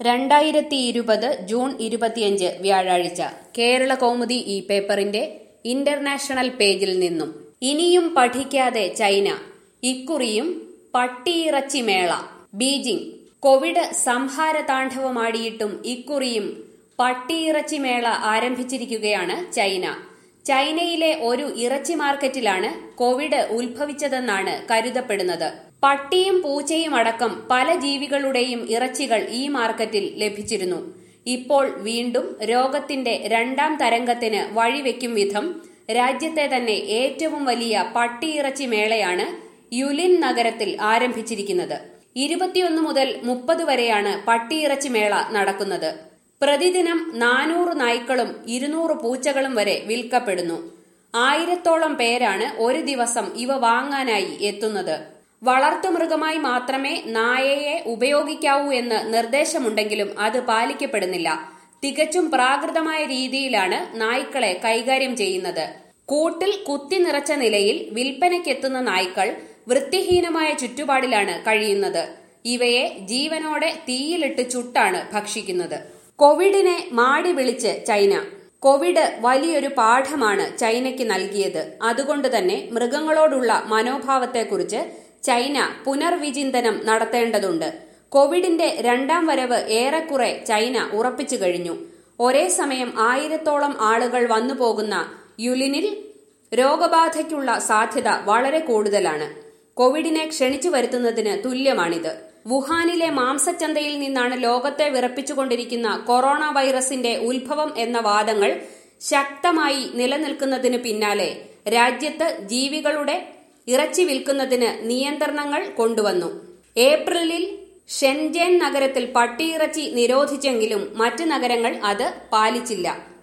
രണ്ടായിരത്തി ഇരുപത് ജൂൺ ഇരുപത്തിയഞ്ച് വ്യാഴാഴ്ച കേരള കൗമുദി ഈ പേപ്പറിന്റെ ഇന്റർനാഷണൽ പേജിൽ നിന്നും ഇനിയും പഠിക്കാതെ ചൈന ഇക്കുറിയും പട്ടിയിറച്ചി മേള ബീജിംഗ് കോവിഡ് സംഹാര താണ്ഡവമാടിയിട്ടും ഇക്കുറിയും പട്ടിയിറച്ചി മേള ആരംഭിച്ചിരിക്കുകയാണ് ചൈന ചൈനയിലെ ഒരു ഇറച്ചി മാർക്കറ്റിലാണ് കോവിഡ് ഉത്ഭവിച്ചതെന്നാണ് കരുതപ്പെടുന്നത് പട്ടിയും പൂച്ചയും അടക്കം പല ജീവികളുടെയും ഇറച്ചികൾ ഈ മാർക്കറ്റിൽ ലഭിച്ചിരുന്നു ഇപ്പോൾ വീണ്ടും രോഗത്തിന്റെ രണ്ടാം തരംഗത്തിന് വഴിവെക്കും വിധം രാജ്യത്തെ തന്നെ ഏറ്റവും വലിയ പട്ടിയിറച്ചി മേളയാണ് യുലിൻ നഗരത്തിൽ ആരംഭിച്ചിരിക്കുന്നത് ഇരുപത്തിയൊന്ന് മുതൽ മുപ്പത് വരെയാണ് പട്ടിയിറച്ചി മേള നടക്കുന്നത് പ്രതിദിനം നാനൂറ് നായ്ക്കളും ഇരുന്നൂറ് പൂച്ചകളും വരെ വിൽക്കപ്പെടുന്നു ആയിരത്തോളം പേരാണ് ഒരു ദിവസം ഇവ വാങ്ങാനായി എത്തുന്നത് വളർത്തുമൃഗമായി മാത്രമേ നായയെ ഉപയോഗിക്കാവൂ എന്ന് നിർദ്ദേശമുണ്ടെങ്കിലും അത് പാലിക്കപ്പെടുന്നില്ല തികച്ചും പ്രാകൃതമായ രീതിയിലാണ് നായ്ക്കളെ കൈകാര്യം ചെയ്യുന്നത് കൂട്ടിൽ കുത്തി നിറച്ച നിലയിൽ വിൽപ്പനയ്ക്കെത്തുന്ന നായ്ക്കൾ വൃത്തിഹീനമായ ചുറ്റുപാടിലാണ് കഴിയുന്നത് ഇവയെ ജീവനോടെ തീയിലിട്ട് ചുട്ടാണ് ഭക്ഷിക്കുന്നത് കോവിഡിനെ മാടി വിളിച്ച് ചൈന കോവിഡ് വലിയൊരു പാഠമാണ് ചൈനയ്ക്ക് നൽകിയത് അതുകൊണ്ട് തന്നെ മൃഗങ്ങളോടുള്ള മനോഭാവത്തെക്കുറിച്ച് ചൈന പുനർവിചിന്തനം നടത്തേണ്ടതുണ്ട് കോവിഡിന്റെ രണ്ടാം വരവ് ഏറെക്കുറെ ചൈന ഉറപ്പിച്ചു കഴിഞ്ഞു ഒരേ സമയം ആയിരത്തോളം ആളുകൾ വന്നു പോകുന്ന യുലിനിൽ രോഗബാധയ്ക്കുള്ള സാധ്യത വളരെ കൂടുതലാണ് കോവിഡിനെ ക്ഷണിച്ചു വരുത്തുന്നതിന് തുല്യമാണിത് വുഹാനിലെ മാംസച്ചന്തയിൽ നിന്നാണ് ലോകത്തെ വിറപ്പിച്ചുകൊണ്ടിരിക്കുന്ന കൊറോണ വൈറസിന്റെ ഉത്ഭവം എന്ന വാദങ്ങൾ ശക്തമായി നിലനിൽക്കുന്നതിന് പിന്നാലെ രാജ്യത്ത് ജീവികളുടെ ഇറച്ചി വിൽക്കുന്നതിന് നിയന്ത്രണങ്ങൾ കൊണ്ടുവന്നു ഏപ്രിലിൽ ഷെൻജെൻ നഗരത്തിൽ പട്ടിയിറച്ചി നിരോധിച്ചെങ്കിലും മറ്റ് നഗരങ്ങൾ അത് പാലിച്ചില്ല